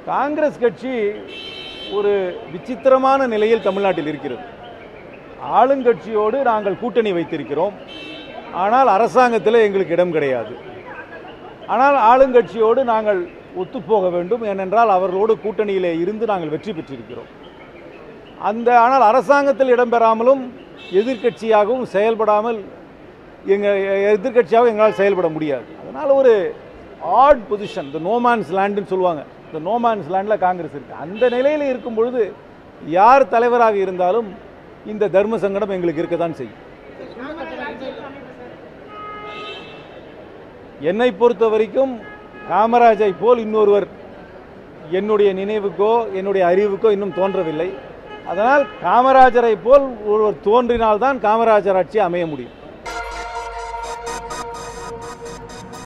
காங்கிரஸ் கட்சி ஒரு விசித்திரமான நிலையில் தமிழ்நாட்டில் இருக்கிறது ஆளுங்கட்சியோடு நாங்கள் கூட்டணி வைத்திருக்கிறோம் ஆனால் அரசாங்கத்தில் எங்களுக்கு இடம் கிடையாது ஆனால் ஆளுங்கட்சியோடு நாங்கள் ஒத்துப்போக வேண்டும் ஏனென்றால் அவர்களோடு கூட்டணியிலே இருந்து நாங்கள் வெற்றி பெற்றிருக்கிறோம் அந்த ஆனால் அரசாங்கத்தில் இடம்பெறாமலும் எதிர்க்கட்சியாகவும் செயல்படாமல் எங்கள் எதிர்க்கட்சியாக எங்களால் செயல்பட முடியாது அதனால் ஒரு ஆட் பொசிஷன் இந்த நோமான்ஸ் லேண்டுன்னு சொல்லுவாங்க இந்த நோமான்ஸ் லேண்டில் காங்கிரஸ் இருக்குது அந்த நிலையில் இருக்கும் பொழுது யார் தலைவராக இருந்தாலும் இந்த தர்ம சங்கடம் எங்களுக்கு இருக்க தான் செய்யும் என்னை பொறுத்த வரைக்கும் காமராஜை போல் இன்னொருவர் என்னுடைய நினைவுக்கோ என்னுடைய அறிவுக்கோ இன்னும் தோன்றவில்லை அதனால் காமராஜரை போல் ஒருவர் தோன்றினால்தான் காமராஜர் ஆட்சி அமைய முடியும்